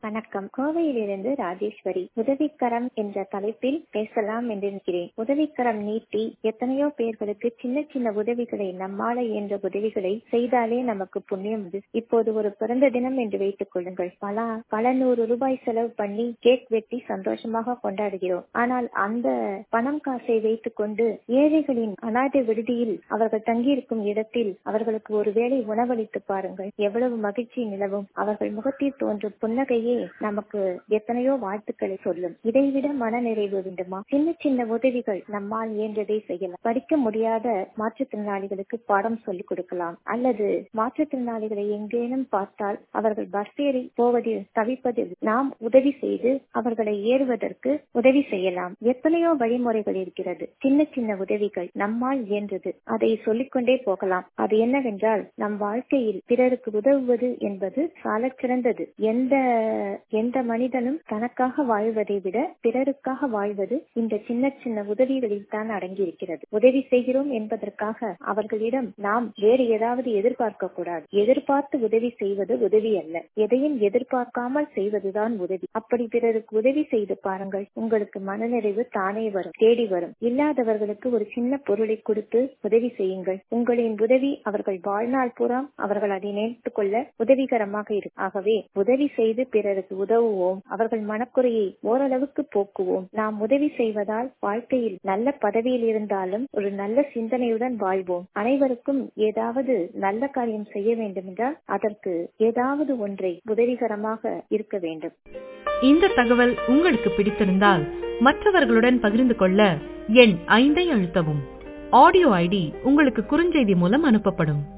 வணக்கம் கோவையிலிருந்து ராஜேஸ்வரி உதவிக்கரம் என்ற தலைப்பில் பேசலாம் என்று நினைக்கிறேன் உதவிக்கரம் நீட்டி எத்தனையோ பேர்களுக்கு சின்ன சின்ன உதவிகளை நம்மால என்ற உதவிகளை செய்தாலே நமக்கு புண்ணியம் உண்டு இப்போது ஒரு பிறந்த தினம் என்று வைத்துக் கொள்ளுங்கள் பல பல நூறு ரூபாய் செலவு பண்ணி கேக் வெட்டி சந்தோஷமாக கொண்டாடுகிறோம் ஆனால் அந்த பணம் காசை வைத்துக் கொண்டு ஏழைகளின் அநாதை விடுதியில் அவர்கள் தங்கியிருக்கும் இடத்தில் அவர்களுக்கு ஒரு வேளை உணவளித்து பாருங்கள் எவ்வளவு மகிழ்ச்சி நிலவும் அவர்கள் முகத்தில் தோன்றும் புன்னகையே நமக்கு எத்தனையோ வாழ்த்துக்களை சொல்லும் இதைவிட மன நிறைவு வேண்டுமா சின்ன சின்ன உதவிகள் நம்மால் இயன்றதை செய்யலாம் படிக்க முடியாத மாற்றுத்திறனாளிகளுக்கு பாடம் சொல்லிக் கொடுக்கலாம் அல்லது மாற்றுத்திறனாளிகளை எங்கேனும் பார்த்தால் அவர்கள் பஸ் ஏறி போவதில் தவிப்பதில் நாம் உதவி செய்து அவர்களை ஏறுவதற்கு உதவி செய்யலாம் எத்தனையோ வழிமுறைகள் இருக்கிறது சின்ன சின்ன உதவிகள் நம்மால் இயன்றது அதை சொல்லிக்கொண்டே போகலாம் அது என்னவென்றால் நம் வாழ்க்கையில் பிறருக்கு உதவுவது என்பது சாலச் சிறந்தது எந்த எந்த மனிதனும் தனக்காக வாழ்வதை விட பிறருக்காக வாழ்வது இந்த சின்ன சின்ன உதவிகளில் தான் அடங்கியிருக்கிறது உதவி செய்கிறோம் என்பதற்காக அவர்களிடம் நாம் வேறு ஏதாவது எதிர்பார்க்க கூடாது எதிர்பார்த்து உதவி செய்வது உதவி அல்ல எதையும் எதிர்பார்க்காமல் செய்வதுதான் உதவி அப்படி பிறருக்கு உதவி செய்து பாருங்கள் உங்களுக்கு மனநிறைவு தானே வரும் தேடி வரும் இல்லாதவர்களுக்கு ஒரு சின்ன பொருளை கொடுத்து உதவி செய்யுங்கள் உங்களின் உதவி அவர்கள் வாழ்நாள் புறம் அவர்கள் அதை நினைத்துக் கொள்ள உதவிகரமாக இருக்கும் ஆகவே உதவி செய்து பிறருக்கு உதவுவோம் அவர்கள் மனக்குறையை ஓரளவுக்கு போக்குவோம் நாம் உதவி செய்வதால் வாழ்க்கையில் நல்ல பதவியில் இருந்தாலும் ஒரு நல்ல சிந்தனையுடன் வாழ்வோம் அனைவருக்கும் ஏதாவது நல்ல காரியம் செய்ய வேண்டும் என்றால் அதற்கு ஏதாவது ஒன்றை உதவிகரமாக இருக்க வேண்டும் இந்த தகவல் உங்களுக்கு பிடித்திருந்தால் மற்றவர்களுடன் பகிர்ந்து கொள்ள எண் ஐந்தை அழுத்தவும் ஆடியோ ஐடி உங்களுக்கு குறுஞ்செய்தி மூலம் அனுப்பப்படும்